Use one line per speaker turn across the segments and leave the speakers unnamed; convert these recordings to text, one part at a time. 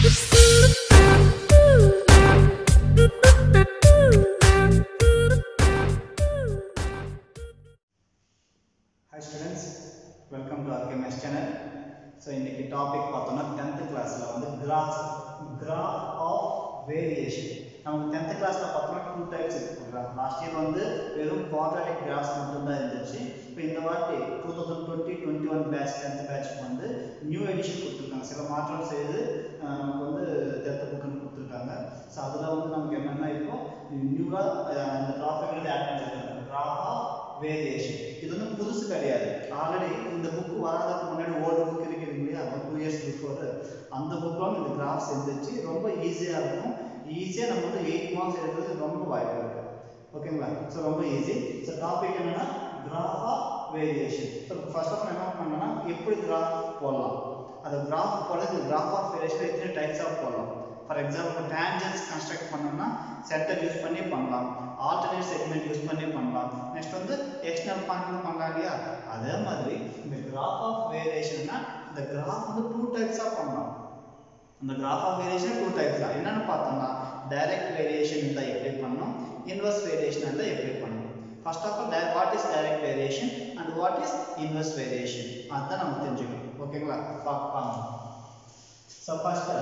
Hi students welcome to RK Maths channel so இன்னைக்கு topic பார்த்தோம்னா tenth கிளாஸில் வந்து கிராஃப் கிராஃப் ஆஃப் வேரியேஷன் நமக்கு டென்த்து கிளாஸில் பார்த்தோம்னா டூ டைப்ஸ் இருக்கு கிராஃப் லாஸ்ட் இயர் வந்து வெறும் குவாட்ராட்டிக் கிராஃப்ஸ் மட்டும்தான் இருந்துச்சு இப்போ இந்த வாட்டி two thousand twenty twenty one batch tenth பேட்ச்க்கு வந்து நியூ எடிஷன் கொடுத்துருக்காங்க சில மாற்றம் செய்து அஹ், நமக்கு வந்து டென்த்து புக்குன்னு கொடுத்துருக்காங்க ஸோ அதில் வந்து நமக்கு என்னென்ன இப்போ நியூவாக அந்த டாபிக் ஆட் பண்ணிருக்காங்க கிராஃப் ஆஃப் வேரியேஷன் இது வந்து புதுசு கிடையாது ஆல்ரெடி இந்த புக் வராததுக்கு முன்னாடி ஓல்டு புக் இருக்குது இல்லையா டூ இயர்ஸ் பிஃபோர் அந்த புக்கில் இந்த கிராஃப்ஸ் இருந்துச்சு ரொம்ப ஈஸியாக இருக்கும் ஈஸியாக நம்ம வந்து எயிட் மார்க்ஸ் எடுக்கிறது ரொம்ப வாய்ப்பு இருக்கு ஓகேங்களா ஸோ ரொம்ப ஈஸி ஸோ டாபிக் என்னன்னா graph of variation so first of all என்ன பண்ணனா எப்படி கிராஃப் போடலாம் அது கிராஃப் போடுறது கிராஃப் ஆஃப் வேரியேஷன் எத்தனை டைப்ஸ் ஆஃப் போடலாம் ஃபார் எக்ஸாம்பிள் டேஞ்சன்ஸ் கன்ஸ்ட்ரக்ட் பண்ணோம்னா சென்டர் யூஸ் பண்ணி பண்ணலாம் ஆல்டர்னேட் செக்மெண்ட் யூஸ் பண்ணி பண்ணலாம் நெக்ஸ்ட் வந்து எக்ஸ்டர்னல் பாயிண்ட் பண்ணலாம் இல்லையா அதே மாதிரி இந்த கிராஃப் ஆஃப் வேரியேஷன்னா இந்த கிராஃப் வந்து டூ டைப்ஸாக பண்ணலாம் இந்த graph of variation two types தான் என்னன்னு பார்த்தோம்னா டைரக்ட் வேரியேஷன் இருந்தால் எப்படி பண்ணணும் இன்வெர்ஸ் வேரியேஷன் இருந்தால் எப்படி பண்ணணும் first of all what is direct variation and what is inverse variation அதுதான் நம்ம தெரிஞ்சுக்கணும் ஓகேங்களா பார்க்கலாம் ஸோ ஃபர்ஸ்ட்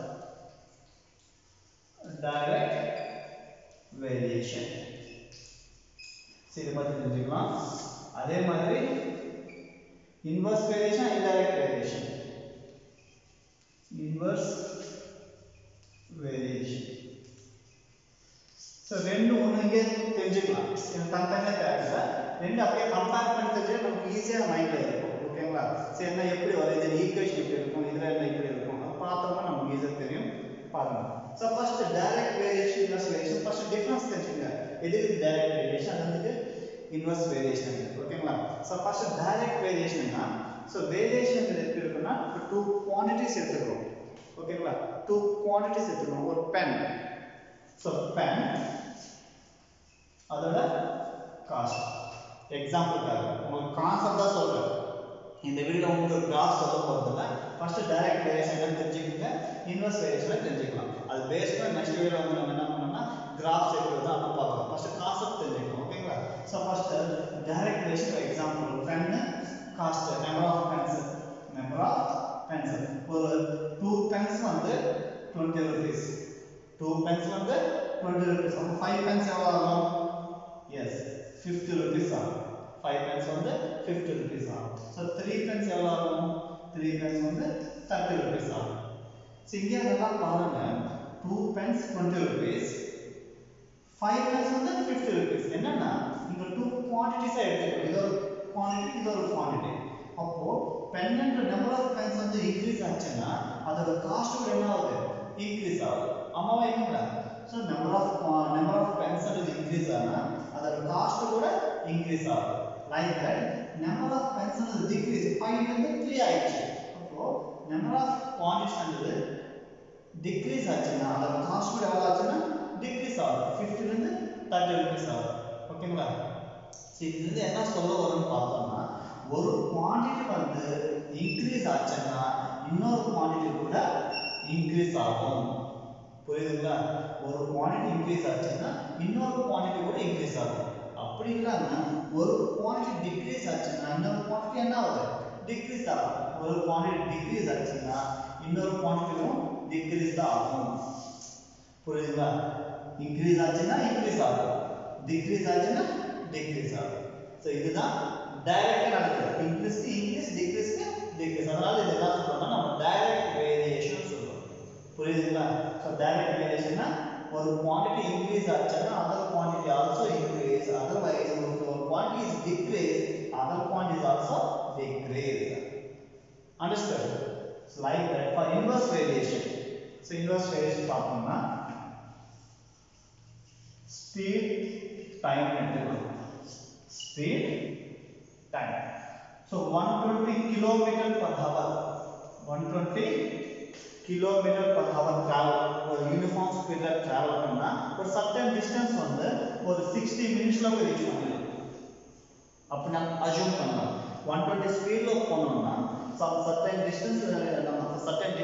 டைரக்ட் வேரியேஷன் சரி பற்றி தெரிஞ்சுக்கலாம் அதே மாதிரி inverse variation indirect variation inverse variation so ரெண்டு ஒன்று இங்கே தெரிஞ்சுக்கலாம் இது தனித்தனியாக தேவையில்ல ரெண்டு அப்படியே கம்பேர் பண்ணி தெரிஞ்சா நமக்கு ஈஸியாக மைண்டில் இருக்கும் ஓகேங்களா சரி என்ன எப்படி வரும் இது ஈக்குவேஷன் எப்படி இருக்கும் இதில் என்ன இப்படி இருக்கும் அது பார்த்தோம்னா நமக்கு ஈஸியாக தெரியும் பாருங்க so first direct variation inverse variation first difference தெரிஞ்சுங்க எதுக்கு டைரக்ட் வேரியேஷன் அது வந்துட்டு இன்வெர்ஸ் வேரியேஷன் ஓகேங்களா ஸோ ஃபர்ஸ்ட் டைரக்ட் வேரியேஷன்னா ஸோ வேரியேஷன் எப்படி இருக்குன்னா டூ குவான்டிட்டிஸ் எடுத்துக்கிறோம் ஓகேங்களா டூ குவான்டிட்டிஸ் எடுத்துக்கிறோம் ஒரு பென் ஸோ பென் அதோட காஸ்ட் எக்ஸாம்பிளுக்காக உங்களுக்கு கான்செப்ட் தான் சொல்கிறேன் இந்த வீடியோ உங்களுக்கு ஒரு கிராஃப் சொல்ல போகிறதில்ல ஃபர்ஸ்ட் டைரக்ட் வேரியேஷன் தெரிஞ்சுக்கோங்க இன்வெர்ஸ் வேரியேஷனை தெரிஞ்சுக்கலாம் அது பேஸ் பண்ணி நெக்ஸ்ட் வீடியோ வந்து நம்ம என்ன பண்ணோம்னா கிராஃப்ஸ் எப்படி தான் நம்ம பார்க்கலாம் ஃபர்ஸ்ட் கான்செப்ட் தெரிஞ்சுக்கணும் ஓகேங்களா so first direct variation for example pen cost number of pens number of pens ஒரு டூ பென்ஸ் வந்து டுவெண்ட்டி ருபீஸ் டூ பென்ஸ் வந்து டுவெண்ட்டி ருபீஸ் அப்போ ஃபைவ் பென்ஸ் எவ்வளோ ஆகும் எஸ் ஃபிஃப்டி ருபீஸ் ஆகும் ஃபைவ் பென்ஸ் வந்து ஃபிஃப்டி ருபீஸ் ஆகும் so three pens எவ்வளோ ஆகும் த்ரீ பென்ஸ் வந்து தேர்ட்டி ருபீஸ் ஆகும் ஸோ இங்கே நல்லா பாருங்க two pens twenty rupees five pens வந்து ஃபிஃப்டி ருபீஸ் என்னன்னா இங்கே டூ குவான்டிட்டிஸாக எடுத்துக்கணும் இது ஒரு குவான்டிட்டி இது ஒரு குவான்டிட்டி அப்போ பென்ன்ற நம்பர் ஆஃப் பென்ஸ் வந்து இன்க்ரீஸ் ஆச்சுன்னா அதோட காஸ்ட் கூட என்ன ஆகுது இன்க்ரீஸ் ஆகுது ஆமாவா இல்லைங்களா so number of number of pens அது இன்க்ரீஸ் ஆனா அதோட காஸ்ட் கூட இன்க்ரீஸ் ஆகுது like that number of pens வந்து டிக்ரீஸ் ஃபைவ் வந்து த்ரீ ஆயிடுச்சு அப்போ நம்பர் ஆஃப் குவான்டிட்டிஸ் வந்து டிக்ரீஸ் ஆச்சுன்னா அதோட காஸ்ட் கூட எவ்வளோ ஆச்சுன்னா டிக்ரீஸ் ஆகுது ஃபிஃப்டிலேருந்து தேர்ட்டி ருபீஸ் ஆகுது ஓகேங்களா சரி இதுலேருந்து என்ன சொல்ல வரும்னு பார்த்தோம்னா ஒரு குவான்டிட்டி வந்து இன்க்ரீஸ் ஆச்சுன்னா இன்னொரு குவான்டிட்டி கூட இன்க்ரீஸ் ஆகும் புரியுதுங்களா ஒரு குவான்டிட்டி இன்க்ரீஸ் ஆச்சுன்னா இன்னொரு குவான்டிட்டி கூட இன்க்ரீஸ் ஆகும் அப்படி இல்லாம ஒரு குவான்டிட்டி டிக்ரீஸ் ஆச்சுன்னா இன்னொரு குவான்டிட்டி என்ன ஆகுது டிக்ரீஸ் ஆகும் ஒரு குவான்டிட்டி டிக்ரீஸ் ஆச்சுன்னா இன்னொரு குவான்டிட்டியும் டிக்ரீஸ் தான் ஆகும் புரியுதுங்களா இன்க்ரீஸ் ஆச்சுன்னா இன்க்ரீஸ் ஆகும் டிக்ரீஸ் ஆச்சுன்னா டிக்ரீஸ் ஆகும் ஸோ இதுதான் டைரக்டா நடக்குது இன்க்ரீஸ்க்கு இன்க்ரீஸ் டிக்ரீஸ்க்கு டிக்ரீஸ் அதனால இது என்ன சொல்றோம்னா நம்ம டைரக்ட் வேரியேஷன் சொல்றோம் புரியுதுங்களா ஸோ டைரக்ட் வேரியேஷன்னா ஒரு குவான்டிட்டி இன்க்ரீஸ் ஆச்சுன்னா other quantity also increase otherwise ஒரு quantity is decrease other quantity is also decrease understand like that for inverse variation so inverse variation பார்த்தோம்னா ஸ்பீட் டைம் எடுத்துக்கலாம் speed time so one twenty kilometre per hour one twenty kilometre per hour travel ஒரு uniform ஸ்பீடில் travel பண்ணால் ஒரு certain distance வந்து ஒரு sixty மினிட்ஸில் போய் ரீச் பண்ணிடலாம் அப்படி நம்ம அசியூம் பண்ணலாம் ஒன் டுவெண்ட்டி ஸ்பீடில் போனோம்னா சம் சர்டன் டிஸ்டன்ஸ் நம்ம சர்டன் டிஸ்டன்ஸ் வந்து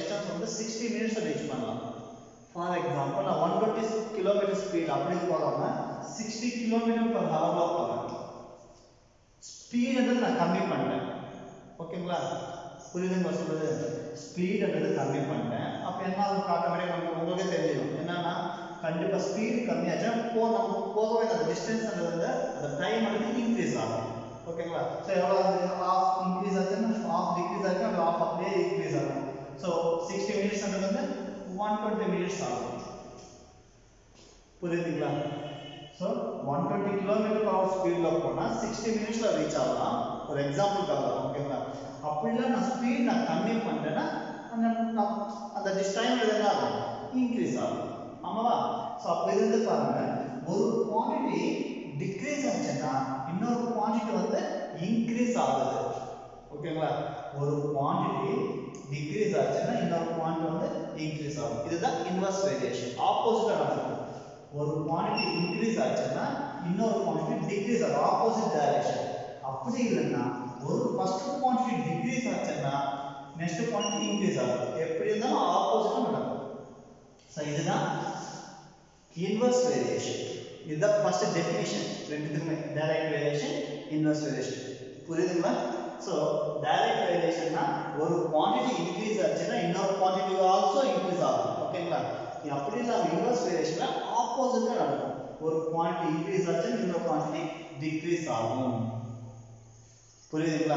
சிக்ஸ்டி மினிட்ஸில் ரீச் பண்ணலாம் ஃபார் எக்ஸாம்பிள் நான் ஒன் டுவெண்ட்டி கிலோமீட்டர் ஸ்பீட் அப்படி போகாம சிக்ஸ்டி கிலோமீட்டர் பர் ஹவரில் போகிறேன் ஸ்பீடுன்றது நான் கம்மி பண்ணிட்டேன் ஓகேங்களா புரியுதுங்களா சொல்றது ஸ்பீடுன்றது கம்மி பண்ணிட்டேன் அப்போ என்ன ஆகும் ஆட்டோமேட்டிக் நமக்கு உங்களுக்கே தெரிஞ்சிடும் என்னன்னா கண்டிப்பாக ஸ்பீடு கம்மியாச்சுன்னா போ நம்ம போக வேண்டிய அந்த டிஸ்டன்ஸ்ன்றது வந்து அந்த டைம் வந்து இன்க்ரீஸ் ஆகும் ஓகேங்களா ஸோ எவ்வளோ வந்து ஆஃப் இன்க்ரீஸ் ஆச்சுன்னா ஆஃப் டிக்ரீஸ் ஆச்சுன்னா அது ஆஃப் அப்படியே இன்க்ரீஸ் ஆகும் ஸோ சிக்ஸ்டி மினிட்ஸ்ன்றது வந்து ஒன் டுவெண்ட்டி மினிட்ஸ் ஆகும் புரியுதுங்களா ஸோ ஒன் டுவெண்ட்டி கிலோமீட்டர் பவர் ஸ்பீடில் போனால் சிக்ஸ்டி மினிட்ஸில் ரீச் ஆகலாம் ஒரு எக்ஸாம்பிளுக்காக ஓகேங்களா அப்படிலாம் நான் ஸ்பீட் நான் கம்மி பண்ணிட்டேன்னா அந்த நான் அந்த டிஸ் டைம் என்ன ஆகும் இன்க்ரீஸ் ஆகும் ஆமாவா ஸோ அப்போ இருந்து பாருங்க ஒரு குவான்டிட்டி டிக்ரீஸ் ஆச்சுன்னா இன்னொரு குவான்டிட்டி வந்து இன்க்ரீஸ் ஆகுது ஓகேங்களா ஒரு குவான்டிட்டி டிக்ரீஸ் ஆச்சுன்னா இன்னொரு குவான்டிட்டி வந்து இன்க்ரீஸ் ஆகும் இதுதான் இன்வர்ஸ் வேரியேஷன் ஆப்போசிட்டா நடக்கும் ஒரு குவான்டிட்டி இன்க்ரீஸ் ஆச்சுன்னா இன்னொரு குவான்டிட்டி டிக்ரீஸ் ஆகும் ஆப்போசிட் டைரக்ஷன் அப்படி இல்லைன்னா ஒரு ஃபர்ஸ்ட் குவான்டிட்டி டிக்ரீஸ் ஆச்சுன்னா நெக்ஸ்ட் குவான்டிட்டி இன்க்ரீஸ் ஆகும் எப்படி இருந்தாலும் ஆப்போசிட்டா நடக்கும் ஸோ இதுதான் இன்வர்ஸ் வேரியேஷன் இதுதான் ஃபர்ஸ்ட் டெஃபினிஷன் ரெண்டுத்துக்குமே டைரக்ட் வேரியேஷன் இன்வர்ஸ் வேரியேஷன் புரியுதுங்களா ஸோ டைரக்ட் வேரியேஷன்னா ஒரு குவான்டிட்டி இன்க்ரீஸ் ஆச்சுன்னா இன்னொரு குவான்டிட்டி ஆல்சோ இன்க்ரீஸ் ஆகும் ஓகேங்களா இது அப்படி இல்லாம இன்வர்ஸ் வேரியேஷன்ல ஆப்போசிட்டா நடக்கும் ஒரு குவான்டிட்டி இன்க்ரீஸ் ஆச்சுன்னா இன்னொரு குவான்டிட்டி டிக்ரீஸ் ஆகும் புரியுதுங்களா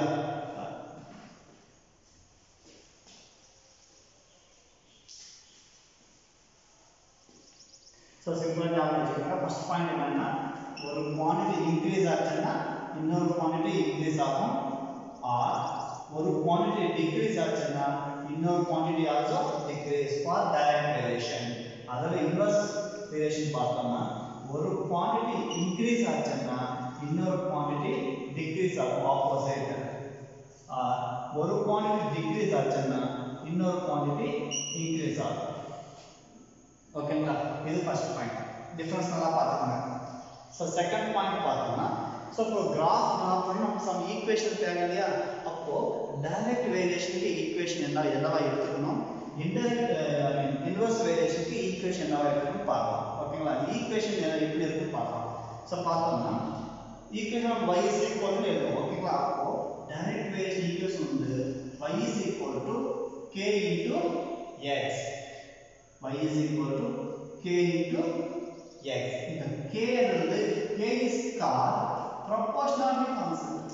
ஸோ சிம்பிளாக ஞாபகம் வச்சுக்கோங்க ஃபர்ஸ்ட் பாயிண்ட் என்னன்னா ஒரு குவான்டிட்டி இன்க்ரீஸ் ஆச்சுன்னா இன்னொரு குவான்டிட்டி இன்க்ரீஸ் ஆகும் ஆர் ஒரு குவான்டிட்டி டிக்ரீஸ் ஆச்சுன்னா இன்னொரு quantity also decrease for direct variation அதில் இன்வர்ஸ் வேரியேஷன் பார்த்தோம்னா ஒரு குவான்டிட்டி இன்க்ரீஸ் ஆச்சுன்னா இன்னொரு குவான்டிட்டி டிக்ரீஸ் ஆகும் ஆப்போசிட் ஒரு குவான்டிட்டி டிக்ரீஸ் ஆச்சுன்னா இன்னொரு குவான்டிட்டி இன்க்ரீஸ் ஆகும் ஓகேங்களா இது ஃபர்ஸ்ட் பாயிண்ட் டிஃபரன்ஸ் நல்லா பார்த்துக்கோங்க ஸோ செகண்ட் பாயிண்ட் பார்த்தோம்னா ஸோ இப்போ கிராஃப் ட்ரா பண்ணி நமக்கு சம் ஈக்குவேஷன் தேவை இல்லையா அப்போ டைரக்ட் வேரியேஷனுக்கு ஈக்குவேஷன் என்ன என்னவா எடுத்துக்கணும் இன்டைரக்ட் ஐ மீன் இன்வர்ஸ் வேரியேஷனுக்கு ஈக்குவேஷன் என்னவா எடுத்துக்கணும் பார்க்கலாம் ஓகேங்களா ஈக்குவேஷன் என்ன எப்படி இருக்குன்னு பார்க்கலாம் ஸோ பார்த்தோம்னா equation y is equal to எழுதுவோம் ஓகேங்களா அப்போ டைரக்ட் வேரியேஷன் ஈக்குவேஷன் வந்து y is equal to k into x y is equal to k into x இந்த k என்பது k is called proportionality constant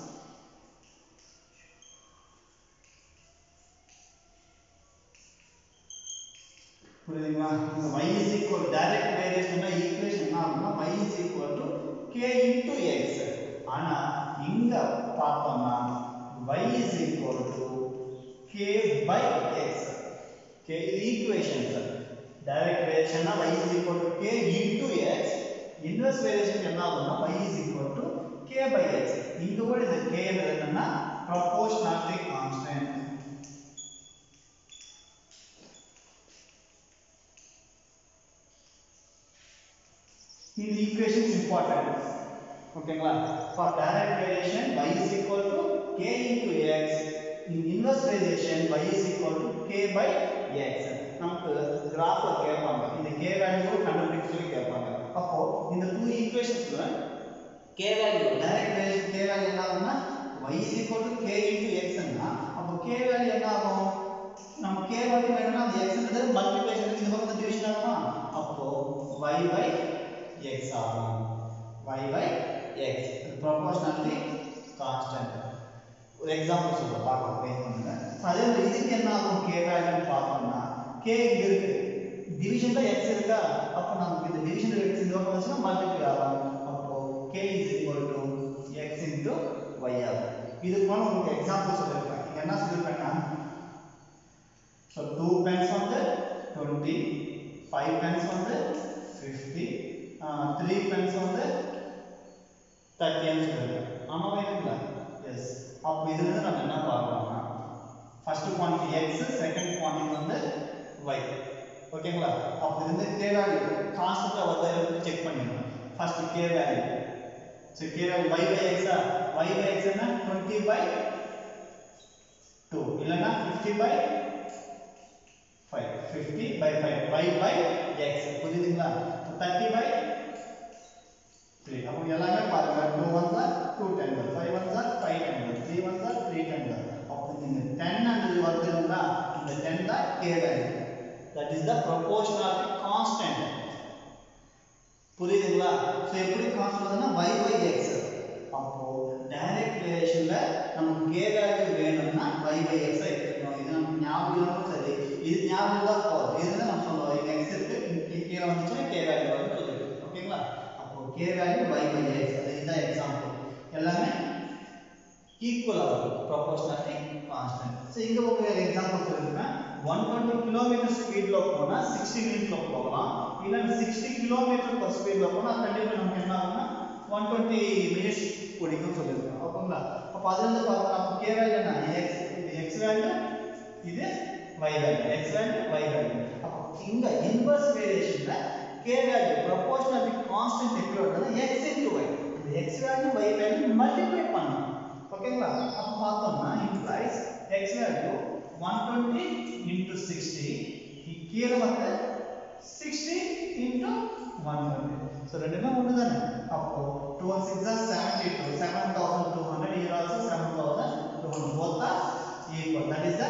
புரியுதுங்களா இந்த y is equal direct variation equation என்ன ஆகும்னா y is equal to k into x ஆனா இங்க பார்த்தோம்னா y is equal to k by x k இது ஈக்குவேஷன் சார் டைரக்ட் வேரியேஷன்னா y is equal to k into x inverse variation என்ன ஆகும்னா y is equal to k by x இங்க கூட இந்த k ன்றது என்னன்னா proportionality constant இந்த ஈக்குவேஷன் இம்பார்ட்டன்ட் ஓகேங்களா for direct variation y is equal to k into x in inverse variation y is equal to k by x நமக்கு கிராஃப்ல கேட்பாங்க இந்த k வேல்யூ கண்டுபிடிக்க சொல்லி கேட்பாங்க அப்போ இந்த டூ ஈக்குவேஷன்ஸ்ல k value direct variation k value என்ன ஆகும்னா y is equal to k into x னா அப்போ k வேல்யூ என்ன ஆகும் நம்ம k வேல்யூ வேணும்னா அந்த x ன்றது மல்டிப்ளிகேஷன் இந்த பக்கம் டிவிஷன் ஆகுமா அப்போ y by x ஆகும் y by x proportionality constant ஒரு எக்ஸாம்பிள் சொல்ல பார்க்கலாம் வெயிட் பண்ணுங்க அதே மாதிரி இதுக்கு என்ன ஆகும் k வேல்யூ பார்த்தோம்னா k இங்க இருக்கு டிவிஷன்ல x இருக்கா அப்போ நமக்கு இந்த டிவிஷன் x இந்த பக்கம் வந்துச்சுன்னா மல்டிப்ளை ஆகும் அப்போ k is equal to x into y ஆகும் இதுக்கு மேல உங்களுக்கு எக்ஸாம்பிள் சொல்லிருப்பேன் இங்க என்ன சொல்லிருப்பேன்னா ஸோ டூ பென்ஸ் வந்து டுவெண்ட்டி ஃபைவ் பென்ஸ் வந்து ஃபிஃப்டி த்ரீ பென்ஸ் வந்து தேர்ட்டின்னு சொல்லியிருக்கேன் ஆமாம் வேணுங்களா எஸ் அப்போ இதுலேருந்து நம்ம என்ன பார்க்கலாம்னா first quantity x second quantity வந்து ஒய் ஓகேங்களா அப்போ இருந்து கே வேல்யூ கான்ஸ்டன்ட்டாக வருதா செக் பண்ணிடணும் first k value so k value y by எக்ஸா ஒய் பை எக்ஸ் என்ன டுவெண்ட்டி பை டூ இல்லைன்னா fifty by five fifty by five five by x புரியுதுங்களா தேர்ட்டி பை த்ரீ அப்போ எல்லாமே பாருங்க two one sir two ten sir five one sir five ten sir three one sir three ten sir அப்போ நீங்கள் ten and வருதுங்களா இந்த ten தான் K value that is the proportionality constant புரியுதுங்களா so எப்படி கான்ஸ்டன்ட்னா y by x அப்போ direct ரிலேஷன்ல நமக்கு கே வேல்யூ வேணும்னா y by x ஐ எடுத்துக்கணும் இது நமக்கு ஞாபகம் இருந்தாலும் சரி இது ஞாபகம் தான் போதும் இதுதான் நம்ம சொல்லுவோம் இங்க x இருக்கு இங்க கீழே வந்துச்சுன்னா கே வேல்யூ வந்து சொல்லிடுது ஓகேங்களா அப்போ K value y by x அது இதுதான் எக்ஸாம்பிள் எல்லாமே ஈக்குவல் ஆகும் ப்ரொபோர்ஷனாலிட்டி கான்ஸ்டன்ட் ஸோ இங்கே உங்களுக்கு எக்ஸாம்பிள் சொல்லியிருக்கேன் ஒன் டுவெண்ட்டி கிலோமீட்டர் ஸ்பீடில் போனால் சிக்ஸ்டி மினிட்ஸில் போகலாம் இல்லை சிக்ஸ்டி கிலோமீட்டர் பர் ஸ்பீடில் போனால் கண்டிப்பாக நமக்கு என்ன ஆகும்னா ஒன் டுவெண்ட்டி மினிட்ஸ் பிடிக்கும் சொல்லியிருக்கேன் ஓகேங்களா அப்போ அது வந்து பார்த்தா நம்ம கே வேல்யூ என்ன எக்ஸ் இது எக்ஸ் வேல்யூ இது y value X value y value அப்போ இங்கே இன்வர்ஸ் வேரியேஷனில் கே வேல்யூ ப்ரொபோர்ஷனாலிட்டி கான்ஸ்டன்ட் எப்படி வருதுன்னா எக்ஸ் இன்டு ஒய் இந்த X value y value multiply பண்ணணும் ஓகேங்களா அப்போ பார்த்தோம்னா implies x வேல்யூ 120 into 60 கீழே வந்து 60 into 120 ஸோ ரெண்டுமே ஒன்று தானே அப்போ 2 6 are 72 7200 here also 7200 both are equal that is the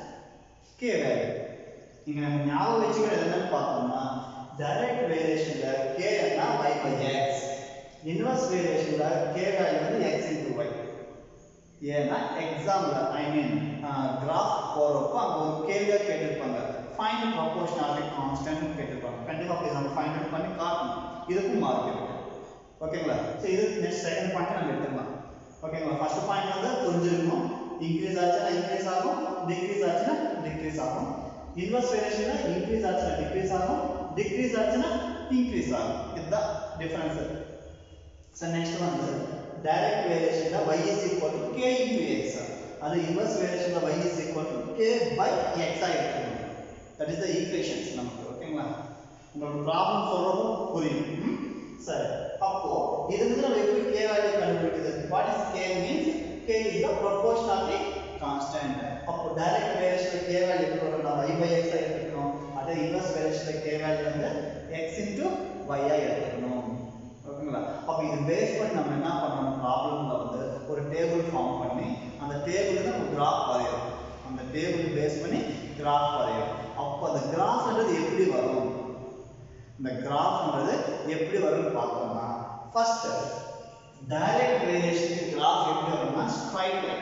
k value இங்க நம்ம ஞாபகம் வச்சுக்கிற என்னன்னு பார்த்தோம்னா டைரக்ட் வேரியேஷன்ல k னா y by x இன்வர்ஸ் வேரியேஷன்ல k வேல்யூ வந்து x into y ஏன்னா எக்ஸாம்ல ஐ மீன் கிராஃப் போறப்போ அங்க ஒரு கேள்வியா கேட்டிருப்பாங்க ஃபைண்ட் ப்ரொபோர்ஷனாலிட்டி கான்ஸ்டன்ட் கேட்டிருப்பாங்க கண்டிப்பா அப்படி நம்ம ஃபைண்ட் அவுட் பண்ணி காட்டணும் இதுக்கும் மார்க் இருக்கு ஓகேங்களா ஸோ இது நெக்ஸ்ட் செகண்ட் பாயிண்ட் நம்ம எடுத்துக்கலாம் ஓகேங்களா ஃபர்ஸ்ட் பாயிண்ட் வந்து புரிஞ்சிருக்கணும் இன்க்ரீஸ் ஆச்சுன்னா இன்க்ரீஸ் ஆகும் டிக்ரீஸ் ஆச்சுன்னா டிக்ரீஸ் ஆகும் இன்வர்ஸ் வேரியேஷன்ல இன்க்ரீஸ் ஆச்சுன்னா டிக்ரீஸ் ஆகும் டிக்ரீஸ் ஆச்சுன்னா இன்க்ரீஸ் ஆகும் இதுதான் டிஃபரன்ஸ் ஸோ நெக்ஸ்ட் வந்து direct variation ல y is equal to k into x அது inverse variation ல y is equal to k by x ஆ எடுத்துக்கணும் that is the equations நமக்கு ஓகேங்களா உங்களுக்கு ப்ராப்ளம் சொல்றப்போ புரியும் ம்? சரி அப்போ இதுக்கு நம்ம எப்படி k வேல்யூ கண்டுபிடிக்கிறது what is k means k is the proportionality constant அப்போ direct variation ல k வேல்யூ எப்படி வரும் நான் y by x ஆ எடுத்துக்கணும் அதே inverse variation ல k வேல்யூ வந்து x into y ஆ எடுத்துக்கணும் ஓகேங்களா அப்போ இது பேஸ் பண்ணி நம்ம என்ன பண்ணணும் ப்ராப்ளம்ல வந்து ஒரு டேபிள் ஃபார்ம் பண்ணி அந்த டேபிளுக்கு நம்ம கிராஃப் வரையணும் அந்த டேபிள் பேஸ் பண்ணி கிராஃப் வரையணும் அப்போ அந்த கிராஃப்ன்றது எப்படி வரும் இந்த கிராஃப்ன்றது எப்படி வரும்னு பார்த்தோம்னா ஃபர்ஸ்ட் டைரக்ட் வேரியேஷனுக்கு கிராஃப் எப்படி வரும்னா ஸ்ட்ரைட் லைன்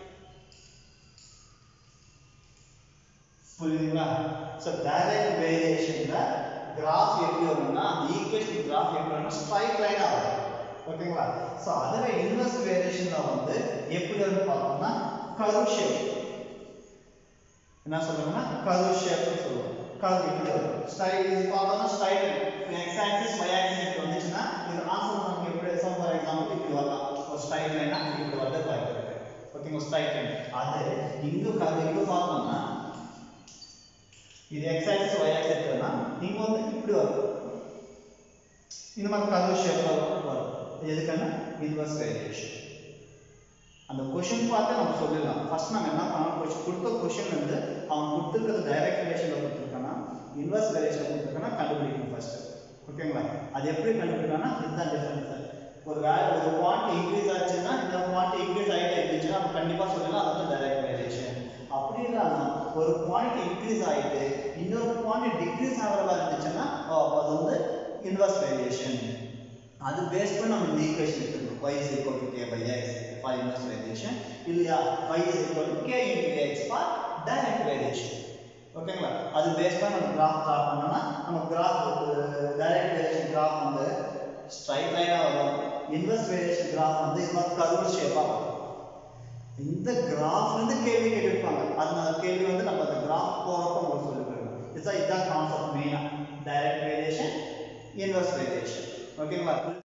புரியுதுங்களா ஸோ டைரக்ட் வேரியேஷன்ல கிராஃப் எப்படி வரும்னா அந்த ஈக்குவேஷன் கிராஃப் எப்படி வரும்னா ஸ்ட்ரைட் லைனா வரும் ஓகேங்களா ஸோ அதுவே இன்வெர்ஸ் வேரியேஷன்ல வந்து எப்படி வரும்னு பார்த்தோம்னா கர்வ் ஷேப் என்ன சொல்லுவாங்கன்னா கர்வ் ஷேப்னு சொல்லுவோம் கர்வ் இப்படி வரும் ஸ்ட்ரைட் இது பார்த்தோம்னா straight line X axis y axis இப்படி வந்துச்சுன்னா இது ஆன்சர் நமக்கு எப்படி சம் ஃபார் எக்ஸாம்பிள் இப்படி வரலாம் ஒரு ஸ்ட்ரைட் லைனா இப்படி வரது வாய்ப்பு இருக்கு ஓகேங்களா ஸ்ட்ரைட் லைன் அது இங்க கர்வ் இங்க பார்த்தோம்னா இது x ஆக்சிஸ் y ஆக்சிஸ் இருக்குன்னா இங்க வந்து இப்படி வரும் இந்த மாதிரி கர்வ் ஷேப்ல வரும் இது எதுக்கான இன்வெர்ஸ் வேரியேஷன் அந்த கொஷின் பார்த்து நம்ம சொல்லிடலாம் ஃபர்ஸ்ட் நம்ம என்ன பண்ணணும் கொஷின் கொடுத்த கொஷின் வந்து அவன் கொடுத்துருக்கிறது டைரக்ட் ரிலேஷனில் கொடுத்துருக்கானா இன்வெர்ஸ் ரிலேஷனில் கொடுத்துருக்கானா கண்டுபிடிக்கணும் ஃபர்ஸ்ட் ஓகேங்களா அது எப்படி கண்டுபிடிக்கலாம்னா இதுதான் டிஃபரன்ஸ் ஒரு வேலை ஒரு குவான்டிட்டி இன்க்ரீஸ் ஆச்சுன்னா இந்த குவான்டிட்டி இன்க்ரீஸ் ஆகிட்டே இருந்துச்சுன்னா நம்ம கண்டிப்பாக சொல்லலாம் அது வந்து டைரக்ட் வேரியேஷன் அப்படி இல்லாம ஒரு குவான்டிட்டி இன்க்ரீஸ் ஆகிட்டு இன்னொரு குவான்டிட்டி டிக்ரீஸ் ஆகிற மாதிரி இருந்துச்சுன்னா ஓ, அப்ப அது வந்து இன்வெர்ஸ் வேரியேஷன் அது பேஸ் பண்ணி நம்ம இந்த ஈக்குவேஷன் எடுத்துக்கணும் y is equal to k by x for inverse variation இல்லையா y is equal to k into x for direct variation ஓகேங்களா அது பேஸ் பண்ணி நம்ம கிராஃப் ட்ரா பண்ணோம்னா நம்ம கிராஃப் டைரக்ட் வேரியேஷன் கிராஃப் வந்து ஸ்ட்ரைட் லைனா வரும் இன்வெர்ஸ் வேரியேஷன் கிராஃப் வந்து இது மாதிரி கர்வ் ஷேப்பா வரும் இந்த கிராஃப்ல இருந்து கேள்வி கேட்டிருப்பாங்க அதனால கேள்வி வந்து நம்ம அந்த கிராஃப் போறப்ப உங்களுக்கு சொல்லி தருவோம் இதுதான் இதுதான் கான்செப்ட் மெயினா டைரக்ட் வேரியேஷன் இன்வெர்ஸ் வேரியேஷன் ஓகேங்களா